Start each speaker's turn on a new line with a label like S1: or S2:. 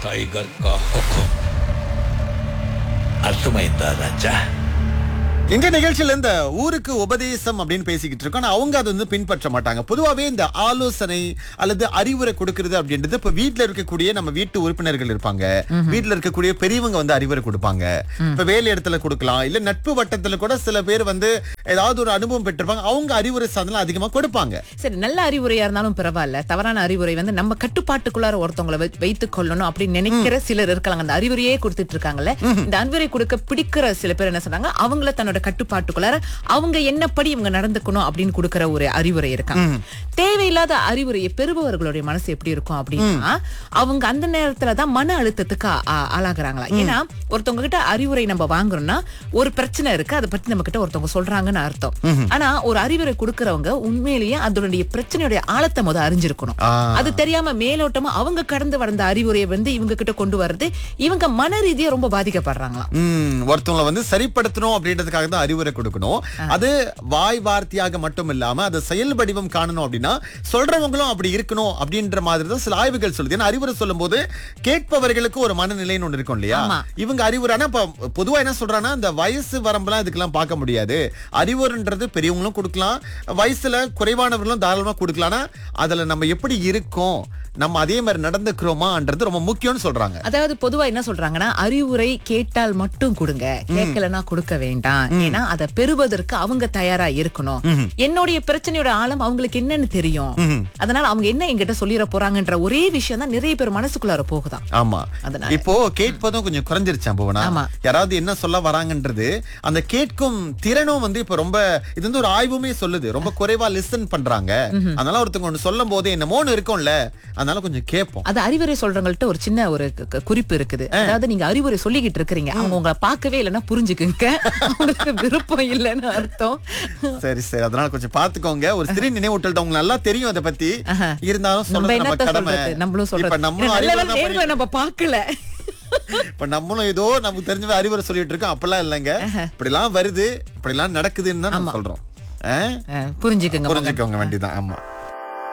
S1: Tiger का हुक्म अर्थమైందా ராஜா
S2: இந்த நிகழ்ச்சியில இந்த ஊருக்கு உபதேசம் அப்படின்னு பேசிக்கிட்டு இருக்கோம் ஆனா அவங்க அதை வந்து பின்பற்ற மாட்டாங்க பொதுவாவே இந்த ஆலோசனை அல்லது அறிவுரை கொடுக்கறது அப்படின்றது இப்ப வீட்ல இருக்கக்கூடிய நம்ம வீட்டு உறுப்பினர்கள் இருப்பாங்க வீட்ல இருக்கக்கூடிய பெரியவங்க வந்து அறிவுரை கொடுப்பாங்க இப்ப வேலை இடத்துல கொடுக்கலாம் இல்ல நட்பு வட்டத்துல கூட சில பேர் வந்து ஏதாவது ஒரு அனுபவம் பெற்றிருப்பாங்க அவங்க அறிவுரை சாதனம் அதிகமா கொடுப்பாங்க
S3: சரி நல்ல அறிவுரையா இருந்தாலும் பரவாயில்ல தவறான அறிவுரை வந்து நம்ம கட்டுப்பாட்டுக்குள்ளார ஒருத்தவங்களை வை- வைத்துக் கொள்ளணும் அப்படின்னு நினைக்கிற சிலர் இருக்காங்க அந்த அறிவுரையே கொடுத்துட்டு இருக்காங்கல்ல இந்த அறிவுரை கொடுக்க பிடிக்கிற சில பேர் என்ன சொல்றாங்க அவங்கள தன்னோட கட்டுப்பாட்டுக்குள்ளார அவங்க என்னப்படி இவங்க நடந்துக்கணும் அப்படின்னு கொடுக்கிற ஒரு அறிவுரை இருக்காங்க தேவையில்லாத அறிவுரையை பெறுபவர்களுடைய மனசு எப்படி இருக்கும் அப்படின்னா அவங்க அந்த நேரத்துல தான் மன அழுத்தத்துக்கு ஆ- ஆ- ஆளாகுறாங்களா ஏன்னா ஒருத்தவங்க கிட்ட அறிவுரை நம்ம வாங்குறோம்னா ஒரு பிரச்சனை இருக்கு அதை பத்தி நம்ம கிட்ட ஒருத்தவங்க சொல்றாங்கன்னு அர்த்தம் ஆனா ஒரு அறிவுரை கொடுக்கறவங்க உண்மையிலேயே அதனுடைய பிரச்சனையுடைய ஆழத்தை முத அறிஞ்சிருக்கணும்
S2: ஆ.
S3: அது தெரியாம மேலோட்டமா அவங்க கடந்து வந்த அறிவுரையை வந்து இவங்க கிட்ட கொண்டு வர்றது இவங்க மன ரீதியா ரொம்ப பாதிக்கப்படுறாங்களாம்
S2: உம் ஒருத்தவங்களை வந்து சரிப்படுத்தணும் அப்படின்றதுக்காக தான் அறிவுரை கொடுக்கணும் அது வாய் வார்த்தையாக மட்டும் இல்லாம அதை செயல் வடிவம் காணணும் அப்படின்னா சொல்றவங்களும் அப்படி இருக்கணும் அப்படின்ற மாதிரி தான் சில ஆய்வுகள் சொல்லுது ஏன்னா அறிவுரை சொல்லும்போது கேட்பவர்களுக்கு ஒரு மனநிலைன்னு ஒண்ணு இருக்கும் இல்லையா
S3: ஆமா.
S2: இவங்க அறிவுரை ஆனா இப்ப பொதுவா என்ன சொல்றாங்கன்னா இந்த வயசு வரம்பெல்லாம் இதுக்கெல்லாம் பார்க்க முடியாது அறிவுரைன்றது பெரியவங்களும் கொடுக்கலாம் வயசுல குறைவானவர்களும் தாராளமா கொடுக்கலாம் ஆனா அதுல நம்ம எப்படி இருக்கோம் நம்ம அதே மாதிரி நடந்துக்கிறோமான்றது ரொம்ப முக்கியம்னு சொல்றாங்க
S3: அதாவது பொதுவா என்ன சொல்றாங்கன்னா அறிவுரை கேட்டால் மட்டும் கொடுங்க கேட்கலன்னா கொடுக்க வேண்டாம் ஏன்னா அதை பெறுவதற்கு அவங்க தயாரா இருக்கணும் என்னுடைய பிரச்சனையோட ஆழம் அவங்களுக்கு என்னன்னு தெரியும் அதனால அவங்க என்ன என்கிட்ட சொல்லிட போறாங்கன்ற ஒரே விஷயம் தான் நிறைய பேர் மனசுக்குள்ளார போகுதாம்
S2: ஆமா
S3: அதனால.
S2: இப்போ கேட்பதும் கொஞ்சம் குறைஞ்சிருச்சான் புவனா
S3: ஆமா.
S2: யாராவது என்ன சொல்ல வராங்கன்றது அந்த கேட்கும் திறனும் வந்து இப்ப ரொம்ப இது வந்து ஒரு ஆய்வுமே சொல்லுது ரொம்ப குறைவா லிசன் பண்றாங்க அதனால ஒருத்தவங்க ஒண்ணு சொல்லும் போது என்னமோன்னு இருக்கும்ல அதனால கொஞ்சம் கேட்போம்
S3: அது அறிவுரை சொல்றவங்கள்ட்ட ஒரு சின்ன ஒரு க- க- குறிப்பு இருக்குது அதாவது நீங்க அறிவுரை சொல்லிக்கிட்டு இருக்கிறீங்க அவங்க உங்களை பார்க்கவே இல்லைன்னா புரிஞ்சுக்குங்க அவங்களுக்கு விருப்பம் இல்லைன்னு அர்த்தம்
S2: சரி சரி அதனால கொஞ்சம் பாத்துக்கோங்க ஒரு சிறு நினைவூட்டல் உங்களுக்கு நல்லா தெரியும் அதை பத்தி இருந்தாலும்
S3: நம்ம
S2: சொல்றது நம்ம
S3: என்னத்த
S2: கடமை
S3: சொல்றது நம்மளும்
S2: இப்ப
S3: சொல்றது
S2: நம்மளும்
S3: நல்ல
S2: அறிவுரை
S3: வேளை
S2: தான்
S3: நேர்ல நம்ம பார்க்கல
S2: இப்ப நம்மளும் ஏதோ நமக்கு தெரிஞ்ச அறிவுரை சொல்லிட்டு இருக்கோம் அப்பெல்லாம் இல்லைங்க இப்படி எல்லாம் வருது இப்படி எல்லாம் நடக்குதுன்னு தான் நம்ம சொல்றோம் ஆ?
S3: அஹ், புரிஞ்சுக்குங்க
S2: புரிஞ்சுக்கோங்க வேண்டியதான் ஆமா